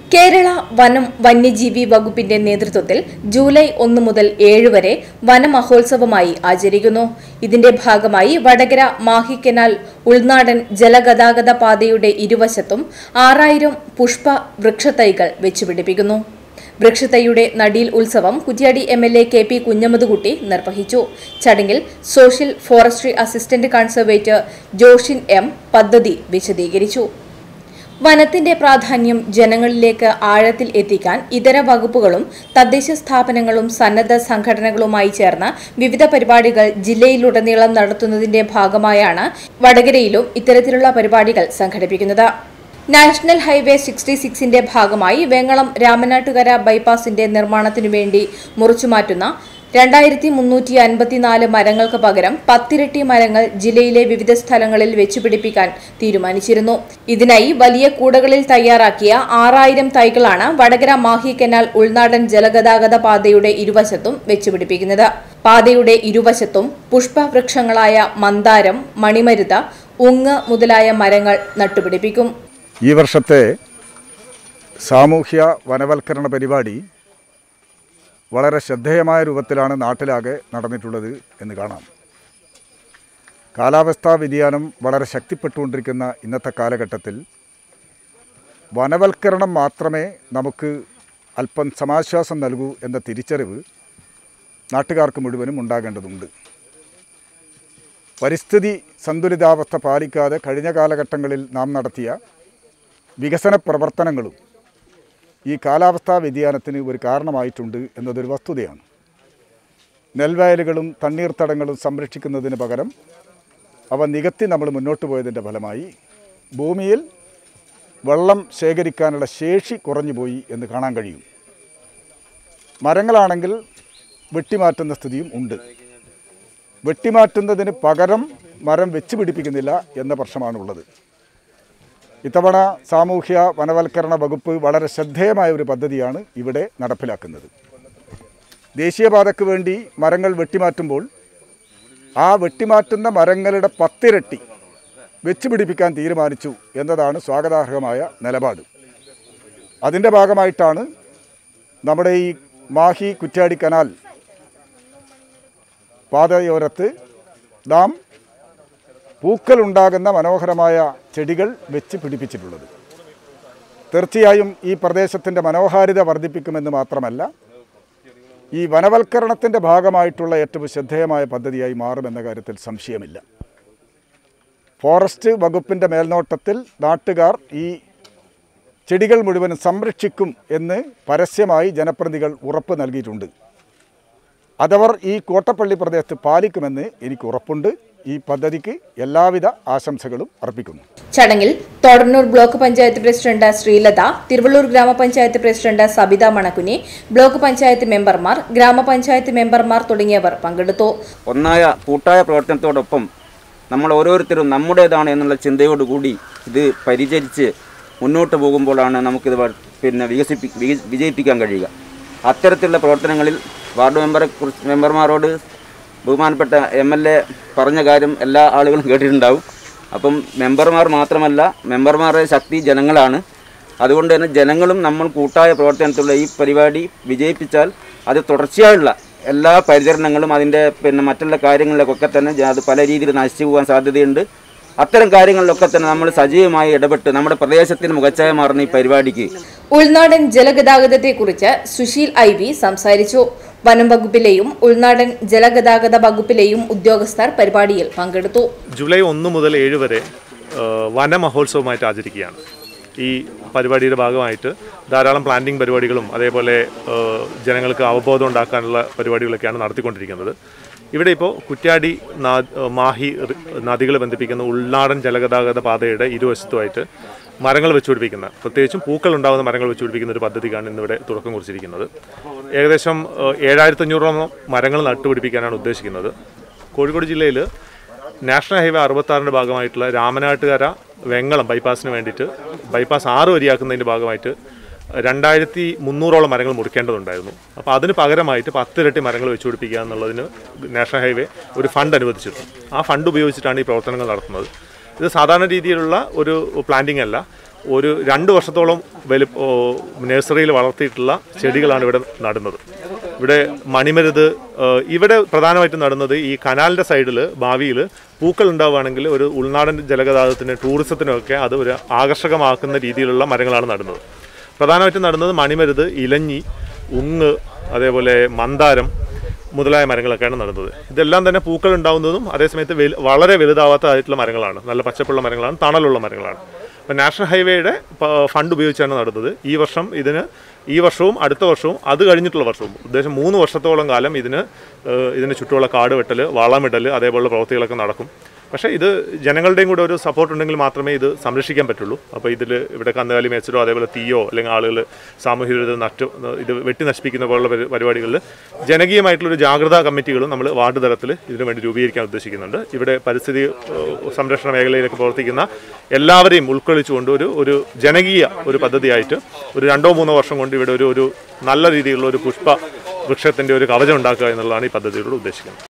കേരള വനം വന്യജീവി വകുപ്പിന്റെ നേതൃത്വത്തിൽ ജൂലൈ ഒന്ന് മുതൽ ഏഴ് വരെ വനമഹോത്സവമായി ആചരിക്കുന്നു ഇതിന്റെ ഭാഗമായി വടകര മാഹി കനാൽ ഉൾനാടൻ ജലഗതാഗത പാതയുടെ ഇരുവശത്തും ആറായിരം പുഷ്പ വൃക്ഷത്തൈകൾ വെച്ചുപിടിപ്പിക്കുന്നു വൃക്ഷത്തൈയുടെ നടീൽ ഉത്സവം Kuttiady M L A K P Kunhammadkutty നിർവഹിച്ചു ചടങ്ങിൽ social forestry assistant conservator Joshin M പദ്ധതി വിശദീകരിച്ചു വനത്തിന്റെ പ്രാധാന്യം ജനങ്ങളിലേക്ക് ആഴത്തിൽ എത്തിക്കാൻ ഇതര വകുപ്പുകളും തദ്ദേശ സ്ഥാപനങ്ങളും സന്നദ്ധ സംഘടനകളുമായി ചേർന്ന് വിവിധ പരിപാടികൾ ജില്ലയിലുടനീളം നടത്തുന്നതിന്റെ ഭാഗമായാണ് വടകരയിലും ഇത്തരത്തിലുള്ള പരിപാടികൾ സംഘടിപ്പിക്കുന്നത് നാഷണൽ ഹൈവേ സിക്സ്റ്റി സിക്സിന്റെ ഭാഗമായി വേങ്ങളം രാമനാട്ടുകര ബൈപ്പാസിന്റെ നിർമ്മാണത്തിനു വേണ്ടി മുറിച്ചുമാറ്റുന്ന രണ്ടായിരത്തി മുന്നൂറ്റി അൻപത്തിനാല് മരങ്ങൾക്ക് പകരം പത്തിരട്ടി മരങ്ങൾ ജില്ലയിലെ വിവിധ സ്ഥലങ്ങളിൽ വെച്ചുപിടിപ്പിക്കാൻ തീരുമാനിച്ചിരുന്നു ഇതിനായി വലിയ കൂടകളിൽ തയ്യാറാക്കിയ ആറായിരം തൈകളാണ് വടകര മാഹി കനാൽ ഉൾനാടൻ ജലഗതാഗത പാതയുടെ ഇരുവശത്തും വെച്ചുപിടിപ്പിക്കുന്നത് പാതയുടെ ഇരുവശത്തും പുഷ്പവൃക്ഷങ്ങളായ മന്ദാരം മണിമരുത ഉങ്ങ് മുതലായ മരങ്ങൾ നട്ടുപിടിപ്പിക്കും ഈ വർഷത്തെ സാമൂഹ്യ വനവൽക്കരണ പരിപാടി വളരെ ശ്രദ്ധേയമായ രൂപത്തിലാണ് നാട്ടിലാകെ നടന്നിട്ടുള്ളത് എന്ന് കാണാം കാലാവസ്ഥാ വ്യതിയാനം വളരെ ശക്തിപ്പെട്ടുകൊണ്ടിരിക്കുന്ന ഇന്നത്തെ കാലഘട്ടത്തിൽ വനവൽക്കരണം മാത്രമേ നമുക്ക് അല്പം സമാശ്വാസം നൽകൂ എന്ന തിരിച്ചറിവ് നാട്ടുകാർക്ക് മുഴുവനും ഉണ്ടാകേണ്ടതുണ്ട് പരിസ്ഥിതി സന്തുലിതാവസ്ഥ പാലിക്കാതെ കഴിഞ്ഞ കാലഘട്ടങ്ങളിൽ നാം നടത്തിയ വികസന പ്രവർത്തനങ്ങളും ഈ കാലാവസ്ഥാ വ്യതിയാനത്തിന് ഒരു കാരണമായിട്ടുണ്ട് എന്നതൊരു വസ്തുതയാണ് നെൽവയലുകളും തണ്ണീർത്തടങ്ങളും സംരക്ഷിക്കുന്നതിന് പകരം അവ നികത്തി നമ്മൾ മുന്നോട്ട് പോയതിൻ്റെ ഫലമായി ഭൂമിയിൽ വെള്ളം ശേഖരിക്കാനുള്ള ശേഷി കുറഞ്ഞു പോയി എന്ന് കാണാൻ കഴിയും മരങ്ങളാണെങ്കിൽ വെട്ടിമാറ്റുന്ന സ്ഥിതിയും ഉണ്ട് വെട്ടിമാറ്റുന്നതിന് പകരം മരം വെച്ച് പിടിപ്പിക്കുന്നില്ല എന്ന പ്രശ്നമാണുള്ളത് ഇത്തവണ സാമൂഹ്യ വനവൽക്കരണ വകുപ്പ് വളരെ ശ്രദ്ധേയമായ ഒരു പദ്ധതിയാണ് ഇവിടെ നടപ്പിലാക്കുന്നത് ദേശീയപാതയ്ക്ക് വേണ്ടി മരങ്ങൾ വെട്ടിമാറ്റുമ്പോൾ ആ വെട്ടിമാറ്റുന്ന മരങ്ങളുടെ പത്തിരട്ടി വെച്ച് പിടിപ്പിക്കാൻ തീരുമാനിച്ചു എന്നതാണ് സ്വാഗതാർഹമായ നിലപാട് അതിൻ്റെ ഭാഗമായിട്ടാണ് നമ്മുടെ ഈ മാഹി കുറ്റ്യാടി കനാൽ പാതയോരത്ത് നാം പൂക്കളുണ്ടാകുന്ന മനോഹരമായ ചെടികൾ വെച്ച് പിടിപ്പിച്ചിട്ടുള്ളത് തീർച്ചയായും ഈ പ്രദേശത്തിൻ്റെ മനോഹാരിത വർദ്ധിപ്പിക്കുമെന്ന് മാത്രമല്ല ഈ വനവൽക്കരണത്തിൻ്റെ ഭാഗമായിട്ടുള്ള ഏറ്റവും ശ്രദ്ധേയമായ പദ്ധതിയായി മാറുമെന്ന കാര്യത്തിൽ സംശയമില്ല ഫോറസ്റ്റ് വകുപ്പിൻ്റെ മേൽനോട്ടത്തിൽ നാട്ടുകാർ ഈ ചെടികൾ മുഴുവനും സംരക്ഷിക്കും എന്ന് പരസ്യമായി ജനപ്രതിനിധികൾ ഉറപ്പ് നൽകിയിട്ടുണ്ട് അതവർ ഈ കോട്ടപ്പള്ളി പ്രദേശത്ത് പാലിക്കുമെന്ന് എനിക്ക് ഉറപ്പുണ്ട് ഈ പദ്ധതിക്ക് എല്ലാവിധ ആശംസകളും അർപ്പിക്കുന്നു ചടങ്ങിൽ തോടന്നൂർ ബ്ലോക്ക് പഞ്ചായത്ത് പ്രസിഡന്റ് ശ്രീലത തിരുവള്ളൂർ ഗ്രാമപഞ്ചായത്ത് പ്രസിഡന്റ് സബിത മണക്കുനി ബ്ലോക്ക് പഞ്ചായത്ത് മെമ്പർമാർ ഗ്രാമപഞ്ചായത്ത് മെമ്പർമാർ തുടങ്ങിയവർ പങ്കെടുത്തു ഒന്നായ കൂട്ടായ പ്രവർത്തനത്തോടൊപ്പം നമ്മൾ ഓരോരുത്തരും നമ്മുടേതാണ് എന്നുള്ള ചിന്തയോടുകൂടി ഇത് പരിചരിച്ച് മുന്നോട്ട് പോകുമ്പോഴാണ് നമുക്കിത് വ- പിന്നെ വികസിപ്പി വിക- വിജയിപ്പിക്കാൻ കഴിയുക അത്തരത്തിലുള്ള പ്രവർത്തനങ്ങളിൽ വാർഡ് മെമ്പറെ കുറിച്ച് മെമ്പർമാരോട് ബഹുമാനപ്പെട്ട എം എൽ എ പറഞ്ഞ കാര്യം എല്ലാ ആളുകളും കേട്ടിട്ടുണ്ടാവും അപ്പം മെമ്പർമാർ മാത്രമല്ല മെമ്പർമാരുടെ ശക്തി ജനങ്ങളാണ് അതുകൊണ്ട് തന്നെ ജനങ്ങളും നമ്മൾ കൂട്ടായ പ്രവർത്തനത്തിലുള്ള ഈ പരിപാടി വിജയിപ്പിച്ചാൽ അത് തുടർച്ചയായുള്ള എല്ലാ പരിചരണങ്ങളും അതിൻ്റെ പിന്നെ മറ്റുള്ള കാര്യങ്ങളിലൊക്കെ തന്നെ ജ- അത് പല രീതിയിൽ നശിച്ചു പോകാൻ സാധ്യതയുണ്ട് അത്തരം കാര്യങ്ങളിലൊക്കെ തന്നെ നമ്മൾ സജീവമായി ഇടപെട്ട് നമ്മുടെ പ്രദേശത്തിന് മുഖച്ഛായ മാറുന്ന ഈ പരിപാടിക്ക് ഉൾനാടൻ ജലഗതാഗതത്തെക്കുറിച്ച് സുശീൽ ഐ വി സംസാരിച്ചു വനം വകുപ്പിലെയും ഉൾനാടൻ ജലഗതാഗത വകുപ്പിലെയും ഉദ്യോഗസ്ഥർ പരിപാടിയിൽ പങ്കെടുത്തു ജൂലൈ ഒന്ന് മുതൽ ഏഴ് വരെ ആ, വനമഹോത്സവമായിട്ട് ആചരിക്കുകയാണ് ഈ പരിപാടിയുടെ ഭാഗമായിട്ട് ധാരാളം പ്ലാന്റിംഗ് പരിപാടികളും അതേപോലെ ആ, ജനങ്ങൾക്ക് അവബോധം ഉണ്ടാക്കാനുള്ള പരിപാടികളൊക്കെയാണ് നടത്തിക്കൊണ്ടിരിക്കുന്നത് ഇവിടെ ഇപ്പോൾ കുറ്റ്യാടി നാ- മാഹി റി- നദികളെ ബന്ധിപ്പിക്കുന്ന ഉൾനാടൻ ജലഗതാഗത പാതയുടെ ഇരുവശത്തുമായിട്ട് മരങ്ങൾ വെച്ചുപിടിപ്പിക്കുന്ന പ്രത്യേകിച്ചും പൂക്കൾ ഉണ്ടാകുന്ന മരങ്ങൾ വെച്ചുപിടിപ്പിക്കുന്ന ഒരു പദ്ധതിക്കാണ് ഇന്നിവിടെ തുടക്കം കുറിച്ചിരിക്കുന്നത് ഏകദേശം ഏഴായിരത്തി അഞ്ഞൂറോളം മരങ്ങൾ നട്ടുപിടിപ്പിക്കാനാണ് ഉദ്ദേശിക്കുന്നത് കോഴിക്കോട് ജില്ലയിൽ നാഷണൽ ഹൈവേ അറുപത്താറിൻ്റെ ഭാഗമായിട്ടുള്ള രാമനാട്ടുകര വെങ്ങളം ബൈപ്പാസിന് വേണ്ടിയിട്ട് ബൈപ്പാസ് ആറ് വരിയാക്കുന്നതിൻ്റെ ഭാഗമായിട്ട് രണ്ടായിരത്തി മുന്നൂറോളം മരങ്ങൾ മുറിക്കേണ്ടതുണ്ടായിരുന്നു അപ്പോൾ അതിന് പകരമായിട്ട് പത്തിരട്ടി മരങ്ങൾ വെച്ച് പിടിപ്പിക്കുക എന്നുള്ളതിന് നാഷണൽ ഹൈവേ ഒരു ഫണ്ട് അനുവദിച്ചിരുന്നു ആ ഫണ്ട് ഉപയോഗിച്ചിട്ടാണ് ഈ പ്രവർത്തനങ്ങൾ നടത്തുന്നത് ഇത് സാധാരണ രീതിയിലുള്ള ഒരു പ്ലാന്റിംഗ് അല്ല ഒരു രണ്ട് വർഷത്തോളം വലി നഴ്സറിയിൽ വളർത്തിയിട്ടുള്ള ചെടികളാണ് ഇവിടെ നടുന്നത് ഇവിടെ മണിമരുത് ഏഹ്, ഇവിടെ പ്രധാനമായിട്ടും നടുന്നത് ഈ കനാലിൻ്റെ സൈഡിൽ ഭാവിയിൽ പൂക്കൾ ഉണ്ടാവുകയാണെങ്കിൽ ഒരു ഉൾനാടൻ ജലഗതാഗതത്തിന് ടൂറിസത്തിനൊക്കെ അത് ഒരു ആകർഷകമാക്കുന്ന രീതിയിലുള്ള മരങ്ങളാണ് നടുന്നത് പ്രധാനമായിട്ടും നടുന്നത് മണിമരുത് ഇലഞ്ഞി ഉങ്ങ് അതേപോലെ മന്ദാരം മുതലായ മരങ്ങളൊക്കെയാണ് നടുന്നത് ഇതെല്ലാം തന്നെ പൂക്കൾ ഉണ്ടാവുന്നതും അതേസമയത്ത് വലു വളരെ വലുതാവാത്തതായിട്ടുള്ള മരങ്ങളാണ് നല്ല പച്ചപ്പുള്ള മരങ്ങളാണ് തണലുള്ള മരങ്ങളാണ് അപ്പോൾ നാഷണൽ ഹൈവേയുടെ പ- ഫണ്ട് ഉപയോഗിച്ചാണ് നടന്നത് ഈ വർഷം ഇതിന് ഈ വർഷവും അടുത്ത വർഷവും അത് കഴിഞ്ഞിട്ടുള്ള വർഷവും ഉദ്ദേശം മൂന്ന് വർഷത്തോളം കാലം ഇതിന് ഏഹ്, ഇതിന് ചുറ്റുമുള്ള കാട് വെട്ടൽ വളമിടൽ അതേപോലുള്ള പ്രവൃത്തികളൊക്കെ നടക്കും പക്ഷേ ഇത് ജനങ്ങളുടെയും കൂടെ ഒരു സപ്പോർട്ട് ഉണ്ടെങ്കിൽ മാത്രമേ ഇത് സംരക്ഷിക്കാൻ പറ്റുള്ളൂ അപ്പോൾ ഇതിൽ ഇവിടെ കന്നുകാലി മേച്ചലോ അതേപോലെ തീയോ അല്ലെങ്കിൽ ആളുകൾ സാമൂഹിക വിരുദ്ധ നഷ്ട ഇത് വെട്ടി നശിപ്പിക്കുന്ന പോലുള്ള പരി- പരിപാടികളിൽ ജനകീയമായിട്ടുള്ളൊരു ജാഗ്രതാ കമ്മിറ്റികളും നമ്മൾ വാർഡ് തലത്തിൽ ഇതിനു വേണ്ടി രൂപീകരിക്കാൻ ഉദ്ദേശിക്കുന്നുണ്ട് ഇവിടെ പരിസ്ഥിതി ഏഹ്, സംരക്ഷണ മേഖലയിലൊക്കെ പ്രവർത്തിക്കുന്ന എല്ലാവരെയും ഉൾക്കൊള്ളിച്ചുകൊണ്ട് ഒരു ഒരു ജനകീയ ഒരു പദ്ധതിയായിട്ട് ഒരു രണ്ടോ മൂന്നോ വർഷം കൊണ്ട് ഇവിടെ ഒരു ഒരു നല്ല രീതിയിലുള്ള ഒരു പുഷ്പ വൃക്ഷത്തിൻ്റെ ഒരു കവചം ഉണ്ടാക്കുക എന്നുള്ളതാണ് ഈ പദ്ധതിയിലൂടെ ഉദ്ദേശിക്കുന്നത്